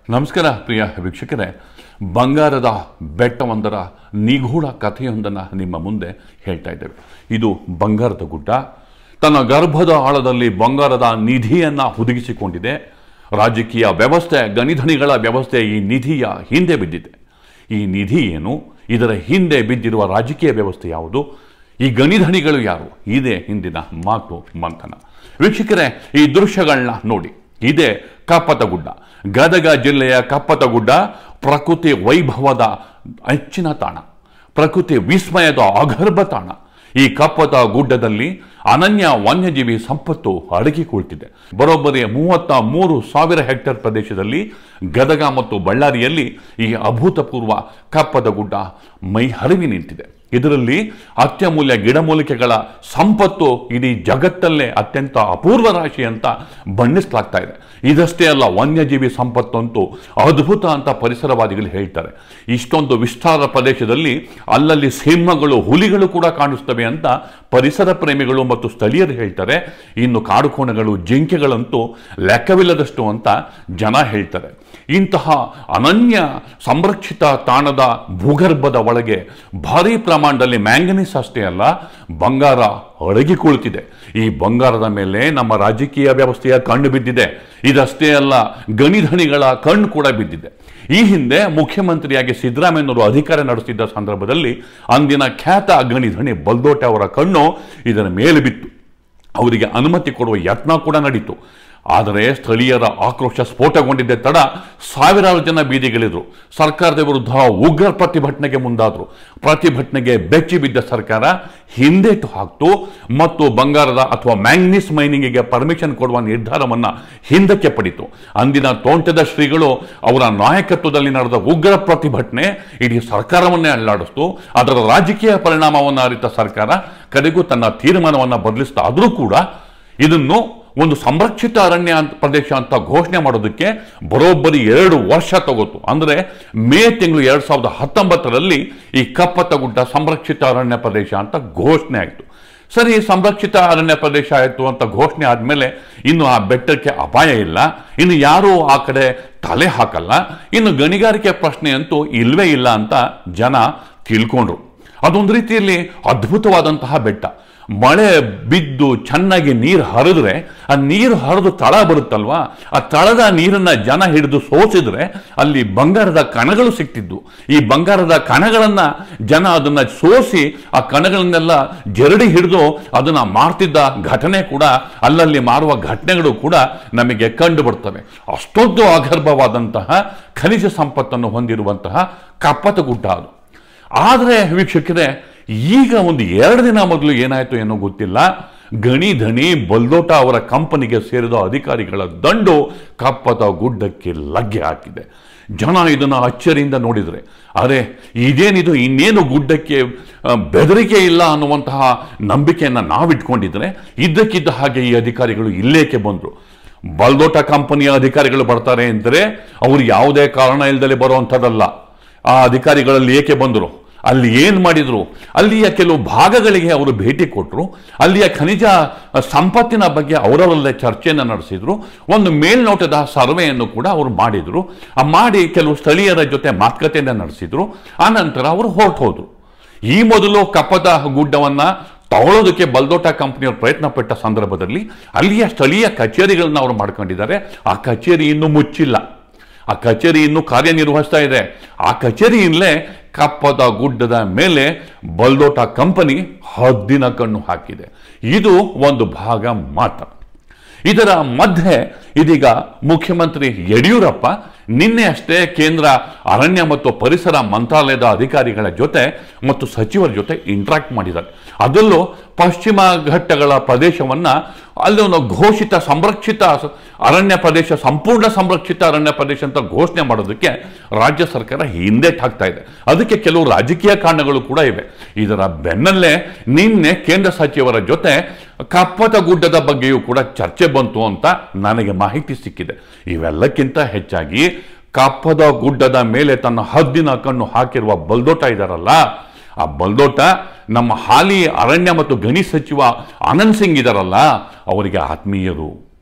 ನಮಸ್ಕಾರ ಪ್ರಿಯ ವೀಕ್ಷಕರೇ ಬಂಗಾರದ ಬೆಟ್ಟವೊಂದರ ನಿಗೂಢ ಕಥೆಯೊಂದನ್ನು ನಿಮ್ಮ ಮುಂದೆ ಹೇಳ್ತಾ ಇದ್ದೇವೆ ಇದು ಬಂಗಾರದ ಗುಡ್ಡ ತನ್ನ ಗರ್ಭದ ಆಳದಲ್ಲಿ ಬಂಗಾರದ ನಿಧಿಯನ್ನು ಹುದುಗಿಸಿಕೊಂಡಿದೆ ರಾಜಕೀಯ ವ್ಯವಸ್ಥೆ ಗಣಿಧಣಿಗಳ ವ್ಯವಸ್ಥೆ ಈ ನಿಧಿಯ ಹಿಂದೆ ಬಿದ್ದಿದೆ ಈ ನಿಧಿ ಏನು ಇದರ ಹಿಂದೆ ಬಿದ್ದಿರುವ ರಾಜಕೀಯ ವ್ಯವಸ್ಥೆ ಯಾವುದು ಈ ಗಣಿಧಣಿಗಳು ಯಾರು ಇದೇ ಹಿಂದಿನ ಮಾತು ಮಂಥನ ವೀಕ್ಷಕರೇ ಈ ದೃಶ್ಯಗಳನ್ನ ನೋಡಿ ಇದೇ ಕಪ್ಪತಗುಡ್ಡ ಗದಗ ಜಿಲ್ಲೆಯ ಕಪ್ಪತಗುಡ್ಡ ಪ್ರಕೃತಿ ವೈಭವದ ಹೆಚ್ಚಿನ ತಾಣ ಪ್ರಕೃತಿ ವಿಸ್ಮಯದ ಅಗರ್ಭ ತಾಣ ಈ ಕಪ್ಪತ ಗುಡ್ಡದಲ್ಲಿ ಅನನ್ಯ ವನ್ಯಜೀವಿ ಸಂಪತ್ತು ಅಡಗಿ ಕುಳಿತಿದೆ ಬರೋಬ್ಬರಿ ಮೂವತ್ತ ಮೂರು ಸಾವಿರ ಹೆಕ್ಟೇರ್ ಪ್ರದೇಶದಲ್ಲಿ ಗದಗ ಮತ್ತು ಬಳ್ಳಾರಿಯಲ್ಲಿ ಈ ಅಭೂತಪೂರ್ವ ಕಪ್ಪದ ಗುಡ್ಡ ಮೈ ಹರಿವಿ ನಿಂತಿದೆ ಇದರಲ್ಲಿ ಅತ್ಯಮೂಲ್ಯ ಗಿಡಮೂಲಿಕೆಗಳ ಸಂಪತ್ತು ಇಡೀ ಜಗತ್ತಲ್ಲೇ ಅತ್ಯಂತ ಅಪೂರ್ವ ರಾಶಿ ಅಂತ ಬಣ್ಣಿಸಲಾಗ್ತಾ ಇದೆ ಇದಷ್ಟೇ ಅಲ್ಲ ವನ್ಯಜೀವಿ ಸಂಪತ್ತಂತೂ ಅದ್ಭುತ ಅಂತ ಪರಿಸರವಾದಿಗಳು ಹೇಳ್ತಾರೆ ಇಷ್ಟೊಂದು ವಿಸ್ತಾರ ಪ್ರದೇಶದಲ್ಲಿ ಅಲ್ಲಲ್ಲಿ ಸಿಂಹಗಳು ಹುಲಿಗಳು ಕೂಡ ಕಾಣಿಸ್ತವೆ ಅಂತ ಪರಿಸರ ಪ್ರೇಮಿಗಳು ಮತ್ತು ಸ್ಥಳೀಯರು ಹೇಳ್ತಾರೆ ಇನ್ನು ಕಾಡುಕೋಣಗಳು ಜಿಂಕೆಗಳಂತೂ ಲೆಕ್ಕವಿಲ್ಲದಷ್ಟು ಅಂತ ಜನ ಹೇಳ್ತಾರೆ ಇಂತಹ ಅನನ್ಯ ಸಂರಕ್ಷಿತ ತಾಣದ ಭೂಗರ್ಭದ ಒಳಗೆ ಭಾರೀ ಪ್ರಮಾಣದಲ್ಲಿ ಮ್ಯಾಂಗನೀಸ್ ಅಷ್ಟೇ ಅಲ್ಲ ಬಂಗಾರ ಅಡಗಿ ಕುಳಿತಿದೆ ಈ ಬಂಗಾರದ ಮೇಲೆ ನಮ್ಮ ರಾಜಕೀಯ ವ್ಯವಸ್ಥೆಯ ಕಣ್ಣು ಬಿದ್ದಿದೆ ಇದಷ್ಟೇ ಅಲ್ಲ ಗಣಿಧಣಿಗಳ ಕಣ್ಣು ಕೂಡ ಬಿದ್ದಿದೆ ಈ ಹಿಂದೆ ಮುಖ್ಯಮಂತ್ರಿಯಾಗಿ ಸಿದ್ದರಾಮಯ್ಯನವರು ಅಧಿಕಾರ ನಡೆಸಿದ್ದ ಸಂದರ್ಭದಲ್ಲಿ ಅಂದಿನ ಖ್ಯಾತ ಗಣಿಧಣಿ ಬಲ್ದೋಟೆ ಅವರ ಕಣ್ಣು ಇದರ ಮೇಲೆ ಬಿತ್ತು ಅವರಿಗೆ ಅನುಮತಿ ಕೊಡುವ ಯತ್ನ ಕೂಡ ನಡೀತು ಆದರೆ ಸ್ಥಳೀಯರ ಆಕ್ರೋಶ ಸ್ಫೋಟಗೊಂಡಿದ್ದ ತಡ ಸಾವಿರಾರು ಜನ ಬೀದಿಗಿಳಿದ್ರು ಸರ್ಕಾರದ ವಿರುದ್ಧ ಉಗ್ರ ಪ್ರತಿಭಟನೆಗೆ ಮುಂದಾದರು ಪ್ರತಿಭಟನೆಗೆ ಬೆಚ್ಚಿ ಬಿದ್ದ ಸರ್ಕಾರ ಹಿಂದೇಟು ಹಾಕ್ತು ಮತ್ತು ಬಂಗಾರದ ಅಥವಾ ಮ್ಯಾಂಗ್ನೀಸ್ ಮೈನಿಂಗಿಗೆ ಪರ್ಮಿಷನ್ ಕೊಡುವ ನಿರ್ಧಾರವನ್ನ ಹಿಂದಕ್ಕೆ ಪಡಿತು ಅಂದಿನ ತೋಂಟದ ಶ್ರೀಗಳು ಅವರ ನಾಯಕತ್ವದಲ್ಲಿ ನಡೆದ ಉಗ್ರ ಪ್ರತಿಭಟನೆ ಇಡೀ ಸರ್ಕಾರವನ್ನೇ ಅಲ್ಲಾಡಿಸ್ತು ಅದರ ರಾಜಕೀಯ ಪರಿಣಾಮವನ್ನು ಅರಿತ ಸರ್ಕಾರ ಕಡೆಗೂ ತನ್ನ ತೀರ್ಮಾನವನ್ನು ಬದಲಿಸ್ತಾ ಆದರೂ ಕೂಡ ಇದನ್ನು ಒಂದು ಸಂರಕ್ಷಿತ ಅರಣ್ಯ ಅಂತ ಪ್ರದೇಶ ಅಂತ ಘೋಷಣೆ ಮಾಡೋದಕ್ಕೆ ಬರೋಬ್ಬರಿ ಎರಡು ವರ್ಷ ತಗೋತು ಅಂದರೆ ಮೇ ತಿಂಗಳು ಎರಡ್ ಸಾವಿರದ ಹತ್ತೊಂಬತ್ತರಲ್ಲಿ ಈ ಕಪ್ಪತ್ತಗುಡ್ಡ ಸಂರಕ್ಷಿತ ಅರಣ್ಯ ಪ್ರದೇಶ ಅಂತ ಘೋಷಣೆ ಆಯಿತು ಸರಿ ಸಂರಕ್ಷಿತ ಅರಣ್ಯ ಪ್ರದೇಶ ಆಯಿತು ಅಂತ ಘೋಷಣೆ ಆದಮೇಲೆ ಇನ್ನು ಆ ಬೆಟ್ಟಕ್ಕೆ ಅಪಾಯ ಇಲ್ಲ ಇನ್ನು ಯಾರೂ ಆ ಕಡೆ ತಲೆ ಹಾಕಲ್ಲ ಇನ್ನು ಗಣಿಗಾರಿಕೆ ಪ್ರಶ್ನೆ ಅಂತೂ ಇಲ್ವೇ ಇಲ್ಲ ಅಂತ ಜನ ತಿಳ್ಕೊಂಡ್ರು ಅದೊಂದು ರೀತಿಯಲ್ಲಿ ಅದ್ಭುತವಾದಂತಹ ಬೆಟ್ಟ ಮಳೆ ಬಿದ್ದು ಚೆನ್ನಾಗಿ ನೀರು ಹರಿದ್ರೆ ಆ ನೀರು ಹರಿದು ತಳ ಬರುತ್ತಲ್ವಾ ಆ ತಳದ ನೀರನ್ನ ಜನ ಹಿಡಿದು ಸೋಸಿದ್ರೆ ಅಲ್ಲಿ ಬಂಗಾರದ ಕಣಗಳು ಸಿಕ್ತಿದ್ದು ಈ ಬಂಗಾರದ ಕಣಗಳನ್ನ ಜನ ಅದನ್ನ ಸೋಸಿ ಆ ಕಣಗಳನ್ನೆಲ್ಲ ಜರಡಿ ಹಿಡಿದು ಅದನ್ನ ಮಾರ್ತಿದ್ದ ಘಟನೆ ಕೂಡ ಅಲ್ಲಲ್ಲಿ ಮಾರುವ ಘಟನೆಗಳು ಕೂಡ ನಮಗೆ ಕಂಡು ಬರ್ತವೆ ಅಷ್ಟೊಂದು ಅಗರ್ಭವಾದಂತಹ ಖನಿಜ ಸಂಪತ್ತನ್ನು ಹೊಂದಿರುವಂತಹ ಕಪ್ಪತಗುಡ್ಡ ಅದು ಆದರೆ ವೀಕ್ಷಕರೇ ಈಗ ಒಂದು ಎರಡು ದಿನ ಮೊದಲು ಏನಾಯಿತು ಏನೋ ಗೊತ್ತಿಲ್ಲ ಗಣಿ ಧಣಿ ಬಲ್ದೋಟ ಅವರ ಕಂಪನಿಗೆ ಸೇರಿದ ಅಧಿಕಾರಿಗಳ ದಂಡು ಕಪ್ಪದ ಗುಡ್ಡಕ್ಕೆ ಲಗ್ಗೆ ಹಾಕಿದೆ ಜನ ಇದನ್ನು ಅಚ್ಚರಿಯಿಂದ ನೋಡಿದರೆ ಅರೆ ಇದೇನಿದು ಇನ್ನೇನು ಗುಡ್ಡಕ್ಕೆ ಆ, ಬೆದರಿಕೆ ಇಲ್ಲ ಅನ್ನುವಂತಹ ನಂಬಿಕೆಯನ್ನು ನಾವಿಟ್ಕೊಂಡಿದ್ರೆ ಇದ್ದಕ್ಕಿದ್ದ ಹಾಗೆ ಈ ಅಧಿಕಾರಿಗಳು ಇಲ್ಲೇಕೆ ಬಂದರು ಬಲ್ದೋಟ ಕಂಪನಿಯ ಅಧಿಕಾರಿಗಳು ಬರ್ತಾರೆ ಅಂದರೆ ಅವರು ಯಾವುದೇ ಕಾರಣ ಇಲ್ಲದೆ ಬರುವಂಥದ್ದಲ್ಲ ಆ ಅಧಿಕಾರಿಗಳಲ್ಲಿ ಏಕೆ ಬಂದರು ಅಲ್ಲಿ ಏನು ಮಾಡಿದ್ರು ಅಲ್ಲಿಯ ಕೆಲವು ಭಾಗಗಳಿಗೆ ಅವರು ಭೇಟಿ ಕೊಟ್ಟರು ಅಲ್ಲಿಯ ಖನಿಜ ಸಂಪತ್ತಿನ ಬಗ್ಗೆ ಅವರವರಲ್ಲೇ ಚರ್ಚೆಯನ್ನು ನಡೆಸಿದ್ರು ಒಂದು ಮೇಲ್ನೋಟದ ಸರ್ವೆಯನ್ನು ಕೂಡ ಅವರು ಮಾಡಿದ್ರು ಆ ಮಾಡಿ ಕೆಲವು ಸ್ಥಳೀಯರ ಜೊತೆ ಮಾತುಕತೆಯನ್ನು ನಡೆಸಿದ್ರು ಆನಂತರ ಅವರು ಹೊರಟು ಹೋದ್ರು ಈ ಮೊದಲು ಕಪ್ಪದ ಗುಡ್ಡವನ್ನ ತಗೊಳ್ಳೋದಕ್ಕೆ ಬಲ್ದೋಟ ಕಂಪನಿಯವರು ಪ್ರಯತ್ನ ಪಟ್ಟ ಸಂದರ್ಭದಲ್ಲಿ ಅಲ್ಲಿಯ ಸ್ಥಳೀಯ ಕಚೇರಿಗಳನ್ನ ಅವರು ಮಾಡ್ಕೊಂಡಿದ್ದಾರೆ ಆ ಕಚೇರಿ ಇನ್ನೂ ಮುಚ್ಚಿಲ್ಲ ಆ ಕಚೇರಿ ಇನ್ನೂ ಕಾರ್ಯನಿರ್ವಹಿಸ್ತಾ ಇದೆ ಆ ಕಚೇರಿಯಲ್ಲೇ ಕಪ್ಪದ ಗುಡ್ಡದ ಮೇಲೆ ಬಲ್ದೋಟ ಕಂಪನಿ ಹದ್ದಿನ ಕಣ್ಣು ಹಾಕಿದೆ ಇದು ಒಂದು ಭಾಗ ಮಾತ್ರ ಇದರ ಮಧ್ಯೆ ಇದೀಗ ಮುಖ್ಯಮಂತ್ರಿ ಯಡಿಯೂರಪ್ಪ ನಿನ್ನೆ ಅಷ್ಟೇ ಕೇಂದ್ರ ಅರಣ್ಯ ಮತ್ತು ಪರಿಸರ ಮಂತ್ರಾಲಯದ ಅಧಿಕಾರಿಗಳ ಜೊತೆ ಮತ್ತು ಸಚಿವರ ಜೊತೆ ಇಂಟ್ರಾಕ್ಟ್ ಮಾಡಿದ್ದಾರೆ ಅದರಲ್ಲೂ ಪಶ್ಚಿಮ ಘಟ್ಟಗಳ ಪ್ರದೇಶವನ್ನ ಅಲ್ಲಿ ಒಂದು ಘೋಷಿತ ಸಂರಕ್ಷಿತ ಸ- ಅರಣ್ಯ ಪ್ರದೇಶ ಸಂಪೂರ್ಣ ಸಂರಕ್ಷಿತ ಅರಣ್ಯ ಪ್ರದೇಶ ಅಂತ ಘೋಷಣೆ ಮಾಡೋದಕ್ಕೆ ರಾಜ್ಯ ಸರ್ಕಾರ ಹಿಂದೇಟ್ ಹಾಕ್ತಾ ಇದೆ ಅದಕ್ಕೆ ಕೆಲವು ರಾಜಕೀಯ ಕಾರಣಗಳು ಕೂಡ ಇವೆ ಇದರ ಬೆನ್ನಲ್ಲೇ ನಿನ್ನೆ ಕೇಂದ್ರ ಸಚಿವರ ಜೊತೆ ಕಪ್ಪತ ಗುಡ್ಡದ ಬಗ್ಗೆಯೂ ಕೂಡ ಚರ್ಚೆ ಬಂತು ಅಂತ ನನಗೆ ಮಾಹಿತಿ ಸಿಕ್ಕಿದೆ ಇವೆಲ್ಲಕ್ಕಿಂತ ಹೆಚ್ಚಾಗಿ ಕಪ್ಪದ ಗುಡ್ಡದ ಮೇಲೆ ತನ್ನ ಹದ್ದಿನ ಕಣ್ಣು ಹಾಕಿರುವ ಬಲ್ದೋಟ ಇದಾರಲ್ಲ ಆ ಬಲ್ದೋಟ ನಮ್ಮ ಹಾಲಿ ಅರಣ್ಯ ಮತ್ತು ಗಣಿ ಸಚಿವ ಆನಂದ್ ಸಿಂಗ್ ಇದಾರಲ್ಲ ಅವರಿಗೆ ಆತ್ಮೀಯರು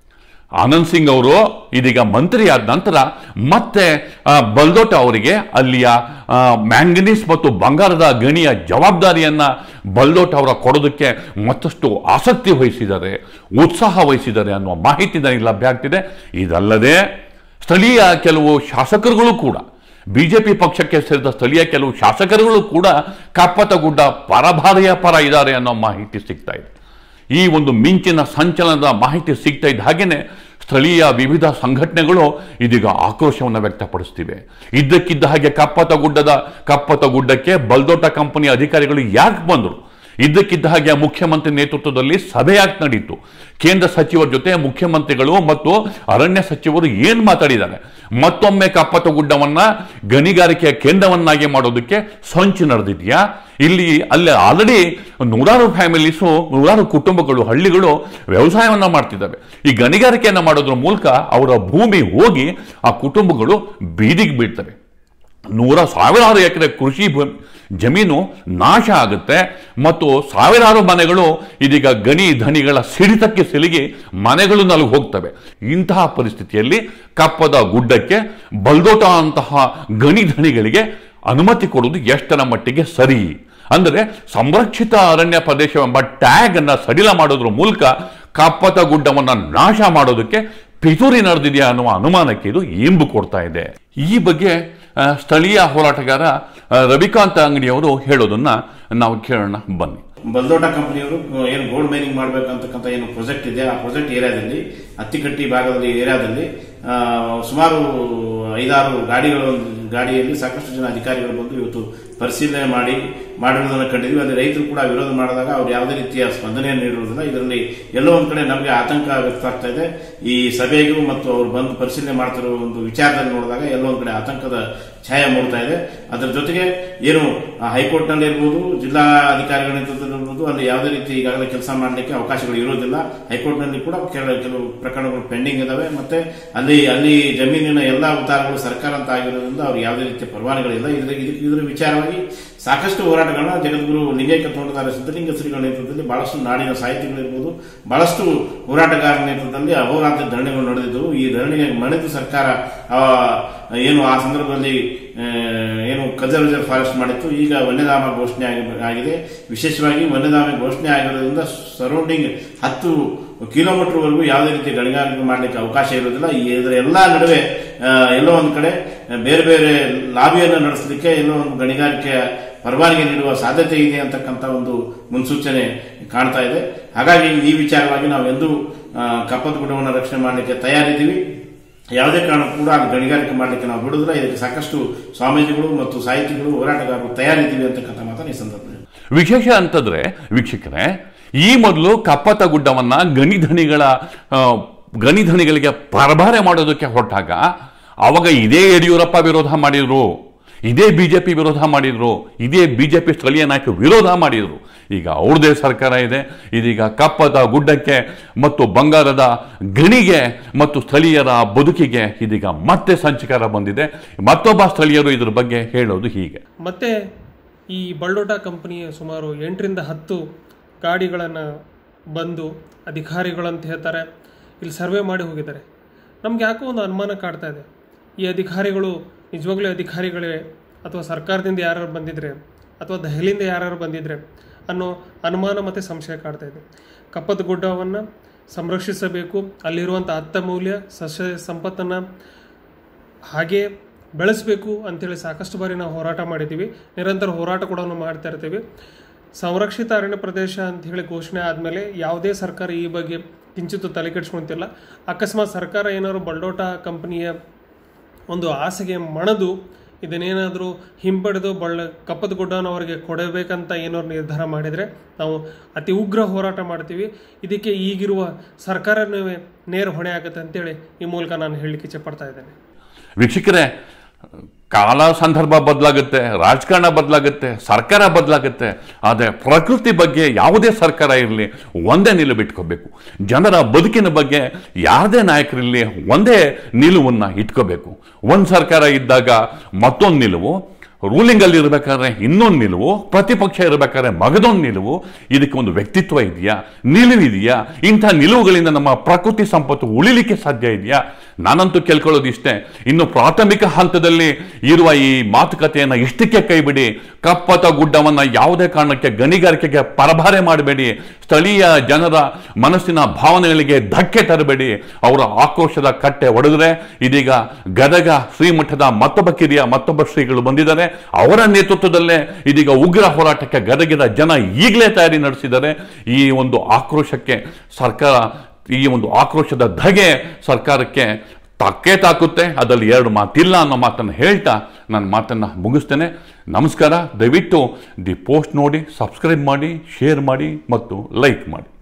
ಆನಂದ್ ಸಿಂಗ್ ಅವರು ಇದೀಗ ಮಂತ್ರಿ ಆದ ನಂತರ ಮತ್ತೆ ಆ, ಬಲ್ದೋಟ ಅವರಿಗೆ ಅಲ್ಲಿಯ ಆ, ಮ್ಯಾಂಗನೀಸ್ ಮತ್ತು ಬಂಗಾರದ ಗಣಿಯ ಜವಾಬ್ದಾರಿಯನ್ನ ಬಲ್ದೋಟ ಅವರ ಕೊಡೋದಕ್ಕೆ ಮತ್ತಷ್ಟು ಆಸಕ್ತಿ ವಹಿಸಿದ್ದಾರೆ ಉತ್ಸಾಹ ವಹಿಸಿದ್ದಾರೆ ಅನ್ನುವ ಮಾಹಿತಿ ನನಗೆ ಲಭ್ಯ ಆಗ್ತಿದೆ ಇದಲ್ಲದೆ ಸ್ಥಳೀಯ ಕೆಲವು ಶಾಸಕರುಗಳು ಕೂಡ ಬಿಜೆಪಿ ಪಕ್ಷಕ್ಕೆ ಸೇರಿದ ಸ್ಥಳೀಯ ಕೆಲವು ಶಾಸಕರುಗಳು ಕೂಡ ಕಪ್ಪತಗುಡ್ಡ ಪರಭಾರೆಯ ಪರ ಇದ್ದಾರೆ ಅನ್ನೋ ಮಾಹಿತಿ ಸಿಗ್ತಾ ಇದೆ ಈ ಒಂದು ಮಿಂಚಿನ ಸಂಚಲನದ ಮಾಹಿತಿ ಸಿಗ್ತಾ ಇದ್ದ ಹಾಗೇನೆ ಸ್ಥಳೀಯ ವಿವಿಧ ಸಂಘಟನೆಗಳು ಇದೀಗ ಆಕ್ರೋಶವನ್ನು ವ್ಯಕ್ತಪಡಿಸ್ತಿವೆ ಇದ್ದಕ್ಕಿದ್ದ ಹಾಗೆ ಕಪ್ಪತ ಗುಡ್ಡದ ಕಪ್ಪತ ಗುಡ್ಡಕ್ಕೆ ಬಲ್ದೋಟ ಕಂಪನಿ ಅಧಿಕಾರಿಗಳು ಯಾಕೆ ಬಂದರು ಇದ್ದಕ್ಕಿದ್ದ ಹಾಗೆ ಮುಖ್ಯಮಂತ್ರಿ ನೇತೃತ್ವದಲ್ಲಿ ಸಭೆ ಯಾಕೆ ನಡೀತು ಕೇಂದ್ರ ಸಚಿವರ ಜೊತೆ ಮುಖ್ಯಮಂತ್ರಿಗಳು ಮತ್ತು ಅರಣ್ಯ ಸಚಿವರು ಏನ್ ಮಾತಾಡಿದ್ದಾರೆ ಮತ್ತೊಮ್ಮೆ ಕಪ್ಪತ ಗುಡ್ಡವನ್ನ ಗಣಿಗಾರಿಕೆಯ ಕೇಂದ್ರವನ್ನಾಗಿ ಮಾಡೋದಕ್ಕೆ ಸಂಚು ನಡೆದಿದೆಯಾ ಇಲ್ಲಿ ಅಲ್ಲಿ ಆಲ್ರೆಡಿ ನೂರಾರು ಫ್ಯಾಮಿಲೀಸು ನೂರಾರು ಕುಟುಂಬಗಳು ಹಳ್ಳಿಗಳು ವ್ಯವಸಾಯವನ್ನ ಮಾಡ್ತಿದ್ದಾವೆ ಈ ಗಣಿಗಾರಿಕೆಯನ್ನ ಮಾಡೋದ್ರ ಮೂಲಕ ಅವರ ಭೂಮಿ ಹೋಗಿ ಆ ಕುಟುಂಬಗಳು ಬೀದಿಗೆ ಬೀಳ್ತವೆ ನೂರ ಸಾವಿರಾರು ಎಕರೆ ಕೃಷಿ ಭೂ- ಜಮೀನು ನಾಶ ಆಗುತ್ತೆ ಮತ್ತು ಸಾವಿರಾರು ಮನೆಗಳು ಇದೀಗ ಗಣಿ ಧನಿಗಳ ಸಿಡಿತಕ್ಕೆ ಸಿಲುಗಿ ಮನೆಗಳು ನಲುಗಿ ಹೋಗ್ತವೆ ಇಂತಹ ಪರಿಸ್ಥಿತಿಯಲ್ಲಿ ಕಪ್ಪದ ಗುಡ್ಡಕ್ಕೆ ಬಲ್ದೋಟ ಅಂತಹ ಗಣಿ ಧನಿಗಳಿಗೆ ಅನುಮತಿ ಕೊಡುವುದು ಎಷ್ಟರ ಮಟ್ಟಿಗೆ ಸರಿ ಅಂದರೆ ಸಂರಕ್ಷಿತ ಅರಣ್ಯ ಪ್ರದೇಶವೆಂಬ ಟ್ಯಾಗ್ ಅನ್ನ ಸಡಿಲ ಮಾಡೋದ್ರ ಮೂಲಕ ಕಪ್ಪತ ಗುಡ್ಡವನ್ನ ನಾಶ ಮಾಡೋದಕ್ಕೆ ಪಿತೂರಿ ನಡೆದಿದೆಯಾ ಅನ್ನುವ ಅನುಮಾನಕ್ಕೆ ಇದು ಇಂಬು ಕೊಡ್ತಾ ಇದೆ ಈ ಬಗ್ಗೆ ಆ, ಸ್ಥಳೀಯ ಹೋರಾಟಗಾರ ಆ, ರವಿಕಾಂತ್ ಅಂಗಡಿಯವರು ಹೇಳೋದನ್ನ ನಾವು ಕೇಳೋಣ ಬನ್ನಿ ಬಲ್ದೋಟ ಕಂಪನಿಯವರು ಏನು ಗೋಲ್ಡ್ ಮೈನಿಂಗ್ ಮಾಡಬೇಕಂತಕ್ಕಂಥ ಏನು ಪ್ರಾಜೆಕ್ಟ್ ಇದೆ ಆ ಪ್ರಾಜೆಕ್ಟ್ ಏರಿಯಾದಲ್ಲಿ ಅತ್ತಿಕಟ್ಟಿ ಭಾಗದಲ್ಲಿ ಏರಿಯಾದಲ್ಲಿ ಆ, ಸುಮಾರು ಐದಾರು ಗಾಡಿಗಳು ಗಾಡಿಯಲ್ಲಿ ಸಾಕಷ್ಟು ಜನ ಅಧಿಕಾರಿಗಳು ಬಂದು ಇವತ್ತು ಪರಿಶೀಲನೆ ಮಾಡಿ ಮಾಡಿರುವುದನ್ನು ಕಂಡಿದ್ವಿ ಅಲ್ಲಿ ರೈತರು ಕೂಡ ವಿರೋಧ ಮಾಡಿದಾಗ ಅವ್ರು ಯಾವುದೇ ರೀತಿಯ ಸ್ಪಂದನೆಯನ್ನು ನೀಡಿರುವುದಿಲ್ಲ ಇದರಲ್ಲಿ ಎಲ್ಲೋ ಒಂದ್ ಕಡೆ ನಮಗೆ ಆತಂಕ ವ್ಯಕ್ತ ಆಗ್ತಾ ಇದೆ ಈ ಸಭೆಗೂ ಮತ್ತು ಅವರು ಬಂದು ಪರಿಶೀಲನೆ ಮಾಡ್ತಿರೋ ಒಂದು ವಿಚಾರದಲ್ಲಿ ನೋಡಿದಾಗ ಎಲ್ಲೋ ಒಂದ್ ಕಡೆ ಆತಂಕದ ಛಾಯೆ ಮೂಡ್ತಾ ಇದೆ ಅದರ ಜೊತೆಗೆ ಏನು ಹೈಕೋರ್ಟ್ ನಲ್ಲಿ ಇರ್ಬೋದು ಜಿಲ್ಲಾ ಅಧಿಕಾರಿಗಳ ನೇತೃತ್ವದಲ್ಲಿ ಇರ್ಬೋದು ಅಲ್ಲಿ ಯಾವುದೇ ರೀತಿ ಈಗಾಗಲೇ ಕೆಲಸ ಮಾಡಲಿಕ್ಕೆ ಅವಕಾಶಗಳು ಇರೋದಿಲ್ಲ ಹೈಕೋರ್ಟ್ ನಲ್ಲಿ ಕೂಡ ಕೆಲ- ಕೆಲವು ಪ್ರಕರಣಗಳು ಪೆಂಡಿಂಗ್ ಇದಾವೆ ಮತ್ತೆ ಅಲ್ಲಿ ಅಲ್ಲಿ ಜಮೀನಿನ ಎಲ್ಲಾ ಉತ್ತಾರಗಳು ಸರ್ಕಾರ ಅಂತ ಆಗಿರೋದ್ರಿಂದ ಅವ್ರಿಗೆ ಯಾವುದೇ ರೀತಿಯ ಪರವಾನಗಿಗಳಿಲ್ಲ ಇದ್ರ ಇದಕ್ಕೆ- ಇದರ ವಿಚಾರವಾಗಿ ಸಾಕಷ್ಟು ಹೋರಾಟಗಳನ್ನ ಜಗದ್ಗುರು ಲಿಂಗೈಕ್ಯ ತೋಟದಾರ ಸಿದ್ದಲಿಂಗ ಶ್ರೀಗಳ ನೇತೃತ್ವದಲ್ಲಿ ಬಹಳಷ್ಟು ನಾಡಿನ ಸಾಹಿತಿಗಳಿರ್ಬೋದು ಬಹಳಷ್ಟು ಹೋರಾಟಗಾರರ ನೇತೃತ್ವದಲ್ಲಿ ಅಹೋರಾತ್ರಿ ಧರಣಿಗಳು ನಡೆದಿದ್ದವು ಈ ಧರಣಿಗೆ ಮಣಿದು ಸರ್ಕಾರ ಆ, ಏನು ಆ ಸಂದರ್ಭದಲ್ಲಿ ಆ, ಏನು ಕನ್ಸರ್ವೇಜರ್ ಫಾರೆಸ್ಟ್ ಮಾಡಿತ್ತು ಈಗ ವನ್ಯಧಾಮ ಘೋಷಣೆ ಆಗಿ- ಆಗಿದೆ ವಿಶೇಷವಾಗಿ ವನ್ಯಧಾಮ ಘೋಷಣೆ ಆಗಿರೋದ್ರಿಂದ ಸರೌಂಡಿಂಗ್ ಹತ್ತು ಕಿಲೋಮೀಟರ್ ವರೆಗೂ ಯಾವುದೇ ರೀತಿ ಗಣಿಗಾರಿಕೆ ಮಾಡಲಿಕ್ಕೆ ಅವಕಾಶ ಇರೋದಿಲ್ಲ ಈ ಇದರ ಎಲ್ಲಾ ನಡುವೆ ಆ, ಎಲ್ಲೋ ಒಂದು ಕಡೆ ಬೇರೆ ಬೇರೆ ಲಾಬಿಯನ್ನು ನಡೆಸಲಿಕ್ಕೆ ಎಲ್ಲೋ ಒಂದು ಗಣಿಗಾರಿಕೆಯ ಪರವಾನಗಿ ನೀಡುವ ಸಾಧ್ಯತೆ ಇದೆ ಅಂತಕ್ಕಂಥ ಒಂದು ಮುನ್ಸೂಚನೆ ಕಾಣ್ತಾ ಇದೆ ಹಾಗಾಗಿ ಈ ವಿಚಾರವಾಗಿ ನಾವು ಎಂದು ಕಪ್ಪದ ಗುಡ್ಡವನ್ನು ರಕ್ಷಣೆ ಮಾಡಲಿಕ್ಕೆ ತಯಾರಿದ್ದೀವಿ ಯಾವುದೇ ಕಾರಣ ಕೂಡ ಅಲ್ಲಿ ಗಣಿಗಾರಿಕೆ ಮಾಡಲಿಕ್ಕೆ ನಾವು ಬಿಡುದಿಲ್ಲ ಇದಕ್ಕೆ ಸಾಕಷ್ಟು ಸ್ವಾಮೀಜಿಗಳು ಮತ್ತು ಸಾಹಿತಿಗಳು ಹೋರಾಟಗಾರರು ತಯಾರಿದ್ದೀವಿ ಅಂತಕ್ಕಂಥ ಮಾತನ್ನು ಈ ಸಂದರ್ಭದಲ್ಲಿ ವಿಶೇಷ ಅಂತಂದ್ರೆ ವೀಕ್ಷಕರೇ ಈ ಮೊದಲು ಕಪ್ಪತ ಗುಡ್ಡವನ್ನ ಗಣಿಧನಿಗಳ ಆ, ಗಣಿಧನಿಗಳಿಗೆ ಪರಭಾರೆ ಮಾಡೋದಕ್ಕೆ ಹೊರಟಾಗ ಅವಾಗ ಇದೇ ಯಡಿಯೂರಪ್ಪ ವಿರೋಧ ಮಾಡಿದ್ರು ಇದೇ ಬಿಜೆಪಿ ವಿರೋಧ ಮಾಡಿದ್ರು ಇದೇ ಬಿಜೆಪಿ ಸ್ಥಳೀಯ ನಾಯಕರು ವಿರೋಧ ಮಾಡಿದ್ರು ಈಗ ಅವ್ರದೇ ಸರ್ಕಾರ ಇದೆ ಇದೀಗ ಕಪ್ಪದ ಗುಡ್ಡಕ್ಕೆ ಮತ್ತು ಬಂಗಾರದ ಗಣಿಗೆ ಮತ್ತು ಸ್ಥಳೀಯರ ಬದುಕಿಗೆ ಇದೀಗ ಮತ್ತೆ ಸಂಚಕಾರ ಬಂದಿದೆ ಮತ್ತೊಬ್ಬ ಸ್ಥಳೀಯರು ಇದ್ರ ಬಗ್ಗೆ ಹೇಳೋದು ಹೀಗೆ ಮತ್ತು ಈ ಬಲ್ಡೋಟ ಕಂಪನಿಯ ಸುಮಾರು ಎಂಟರಿಂದ ಹತ್ತು ಗಾಡಿಗಳನ್ನು ಬಂದು ಅಧಿಕಾರಿಗಳಂತ ಹೇಳ್ತಾರೆ ಇಲ್ಲಿ ಸರ್ವೆ ಮಾಡಿ ಹೋಗಿದ್ದಾರೆ ನಮ್ಗೆ ಯಾಕೋ ಒಂದು ಅನುಮಾನ ಕಾಡ್ತಾ ಇದೆ ಈ ಅಧಿಕಾರಿಗಳು ನಿಜವಾಗ್ಲೂ ಅಧಿಕಾರಿಗಳೇ ಅಥವಾ ಸರ್ಕಾರದಿಂದ ಯಾರು ಬಂದಿದ್ರೆ ಅಥವಾ ದೆಹಲಿಯಿಂದ ಯಾರು ಬಂದಿದ್ರೆ ಅನ್ನೋ ಅನುಮಾನ ಮತ್ತು ಸಂಶಯ ಕಾಡ್ತಾ ಇದೆ ಕಪ್ಪದ ಗುಡ್ಡವನ್ನು ಸಂರಕ್ಷಿಸಬೇಕು ಅಲ್ಲಿರುವಂಥ ಅತ್ತ ಮೌಲ್ಯ ಸಸ್ಯ ಸಂಪತ್ತನ್ನು ಹಾಗೆ ಬೆಳೆಸಬೇಕು ಅಂತೇಳಿ ಸಾಕಷ್ಟು ಬಾರಿ ನಾವು ಹೋರಾಟ ಮಾಡಿದ್ದೀವಿ ನಿರಂತರ ಹೋರಾಟ ಕೂಡ ನಾವು ಮಾಡ್ತಾ ಇರ್ತೀವಿ ಸಂರಕ್ಷಿತ ಅರಣ್ಯ ಪ್ರದೇಶ ಅಂತ ಹೇಳಿ ಘೋಷಣೆ ಆದಮೇಲೆ ಯಾವುದೇ ಸರ್ಕಾರ ಈ ಬಗ್ಗೆ ಕಿಂಚಿತ್ತು ತಲೆ ಕೆಡಿಸ್ಕೊಂತಿಲ್ಲ ಅಕಸ್ಮಾತ್ ಸರ್ಕಾರ ಏನಾದ್ರು ಬಲ್ಡೋಟ ಕಂಪನಿಯ ಒಂದು ಆಸೆಗೆ ಮಣದು ಇದನ್ನೇನಾದರೂ ಹಿಂಪಡೆದು ಬಳ್ಳ ಕಪ್ಪದ ಗುಡ್ಡನವರಿಗೆ ಕೊಡಬೇಕಂತ ಏನಾದ್ರು ನಿರ್ಧಾರ ಮಾಡಿದರೆ ನಾವು ಅತಿ ಉಗ್ರ ಹೋರಾಟ ಮಾಡ್ತೀವಿ ಇದಕ್ಕೆ ಈಗಿರುವ ಸರ್ಕಾರವೇ ನೇರ ಹೊಣೆ ಆಗುತ್ತೆ ಅಂತೇಳಿ ಈ ಮೂಲಕ ನಾನು ಹೇಳಲಿಕ್ಕೆ ಇಚ್ಛೆಪಡ್ತಾ ಇದ್ದೇನೆ ವೀಕ್ಷಕರೇ ಕಾಲ ಸಂದರ್ಭ ಬದಲಾಗುತ್ತೆ ರಾಜಕಾರಣ ಬದಲಾಗುತ್ತೆ ಸರ್ಕಾರ ಬದಲಾಗುತ್ತೆ ಆದರೆ ಪ್ರಕೃತಿ ಬಗ್ಗೆ ಯಾವುದೇ ಸರ್ಕಾರ ಇರಲಿ ಒಂದೇ ನಿಲುವು ಇಟ್ಕೋಬೇಕು ಜನರ ಬದುಕಿನ ಬಗ್ಗೆ ಯಾವುದೇ ನಾಯಕರಿರಲಿ ಒಂದೇ ನಿಲುವನ್ನು ಇಟ್ಕೋಬೇಕು ಒಂದು ಸರ್ಕಾರ ಇದ್ದಾಗ ಮತ್ತೊಂದು ನಿಲುವು ರೂಲಿಂಗ್ ಅಲ್ಲಿ ಇರಬೇಕಾದ್ರೆ ಇನ್ನೊಂದು ನಿಲುವು ಪ್ರತಿಪಕ್ಷ ಇರಬೇಕಾದ್ರೆ ಮಗದೊಂದು ನಿಲುವು ಇದಕ್ಕೆ ಒಂದು ವ್ಯಕ್ತಿತ್ವ ಇದೆಯಾ ನಿಲುವಿದೆಯಾ ಇಂಥ ನಿಲುವುಗಳಿಂದ ನಮ್ಮ ಪ್ರಕೃತಿ ಸಂಪತ್ತು ಉಳಿಲಿಕ್ಕೆ ಸಾಧ್ಯ ಇದೆಯಾ ನಾನಂತೂ ಕೇಳ್ಕೊಳ್ಳೋದು ಇಷ್ಟೇ ಇನ್ನು ಪ್ರಾಥಮಿಕ ಹಂತದಲ್ಲಿ ಇರುವ ಈ ಮಾತುಕತೆಯನ್ನು ಇಷ್ಟಕ್ಕೆ ಕೈಬಿಡಿ ಕಪ್ಪತ ಗುಡ್ಡವನ್ನ ಯಾವುದೇ ಕಾರಣಕ್ಕೆ ಗಣಿಗಾರಿಕೆಗೆ ಪರಭಾರೆ ಮಾಡಬೇಡಿ ಸ್ಥಳೀಯ ಜನರ ಮನಸ್ಸಿನ ಭಾವನೆಗಳಿಗೆ ಧಕ್ಕೆ ತರಬೇಡಿ ಅವರ ಆಕ್ರೋಶದ ಕಟ್ಟೆ ಒಡೆದ್ರೆ ಇದೀಗ ಗದಗ ಶ್ರೀಮಠದ ಮತ್ತೊಬ್ಬ ಕಿರಿಯ ಮತ್ತೊಬ್ಬ ಶ್ರೀಗಳು ಬಂದಿದ್ದಾರೆ ಅವರ ನೇತೃತ್ವದಲ್ಲೇ ಇದೀಗ ಉಗ್ರ ಹೋರಾಟಕ್ಕೆ ಗದಗಿನ ಜನ ಈಗಲೇ ತಯಾರಿ ನಡೆಸಿದ್ದಾರೆ ಈ ಒಂದು ಆಕ್ರೋಶಕ್ಕೆ ಸರ್ಕಾರ ಈ ಒಂದು ಆಕ್ರೋಶದ ಧಗೆ ಸರ್ಕಾರಕ್ಕೆ ತಕ್ಕೆ ತಾಕುತ್ತೆ ಅದರಲ್ಲಿ ಎರಡು ಮಾತಿಲ್ಲ ಅನ್ನೋ ಮಾತನ್ನು ಹೇಳ್ತಾ ನನ್ನ ಮಾತನ್ನು ಮುಗಿಸ್ತೇನೆ ನಮಸ್ಕಾರ ದಯವಿಟ್ಟು ದಿ ಪೋಸ್ಟ್ ನೋಡಿ ಸಬ್ಸ್ಕ್ರೈಬ್ ಮಾಡಿ ಶೇರ್ ಮಾಡಿ ಮತ್ತು ಲೈಕ್ ಮಾಡಿ